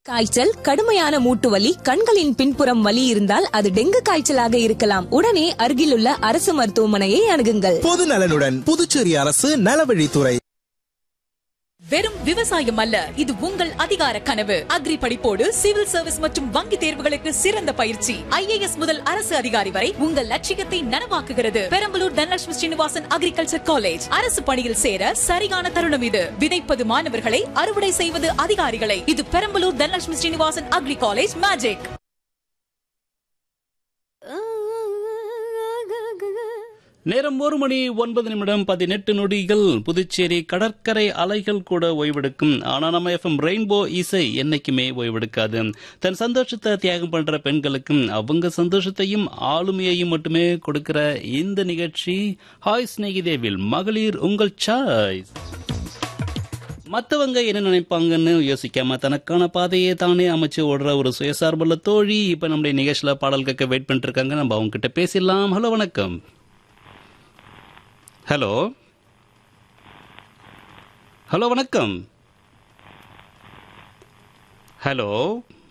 காய்ச்சல் கடுமையான மூட்டு வலி கண்களின் பின்புறம் வலி இருந்தால் அது டெங்கு காய்ச்சலாக இருக்கலாம் உடனே அருகிலுள்ள அரசு மருத்துவமனையை அணுகுங்கள் பொது நலனுடன் புதுச்சேரி அரசு நலவழித்துறை வெறும் விவசாயம் அல்ல இது உங்கள் அதிகார கனவு அக்ரி படிப்போடு சிவில் சர்வீஸ் மற்றும் வங்கி தேர்வுகளுக்கு சிறந்த பயிற்சி ஐஏஎஸ் முதல் அரசு அதிகாரி வரை உங்கள் லட்சியத்தை நனவாக்குகிறது பெரம்பலூர் தனலட்சுமி ஸ்ரீனிவாசன் அக்ரிகல்ச்சர் காலேஜ் அரசு பணியில் சேர சரியான தருணம் இது விதைப்பது மாணவர்களை அறுவடை செய்வது அதிகாரிகளை இது Perambalur Dhanalakshmi Srinivasan agri college magic நேரம் ஒரு மணி ஒன்பது நிமிடம் பதினெட்டு நொடிகள் புதுச்சேரி கடற்கரை அலைகள் கூட ஓய்வெடுக்கும் ஆனா நம்ம எஃப்எம் ரெயின்போ இசை என்னைக்குமே ஓய்வெடுக்காது தன் சந்தோஷத்தை தியாகம் பண்ற பெண்களுக்கும் அவங்க சந்தோஷத்தையும் ஆளுமையையும் மட்டுமே கொடுக்கிற இந்த நிகழ்ச்சி ஹாய் ஸ்நேகிதேவில் மகளிர் உங்கள் சாய்ஸ் மற்றவங்க என்ன நினைப்பாங்கன்னு யோசிக்காம தனக்கான பாதையை தானே அமைச்சு ஓடுற ஒரு சுயசார்புள்ள தோழி இப்ப நம்முடைய நிகழ்ச்சியில பாடல் கேட்க வெயிட் பண்ணிட்டு இருக்காங்க நம்ம அவங்க கிட்ட பேசிடலாம் ஹலோ வணக்கம் ஹலோ ஹலோ வணக்கம் ஹலோ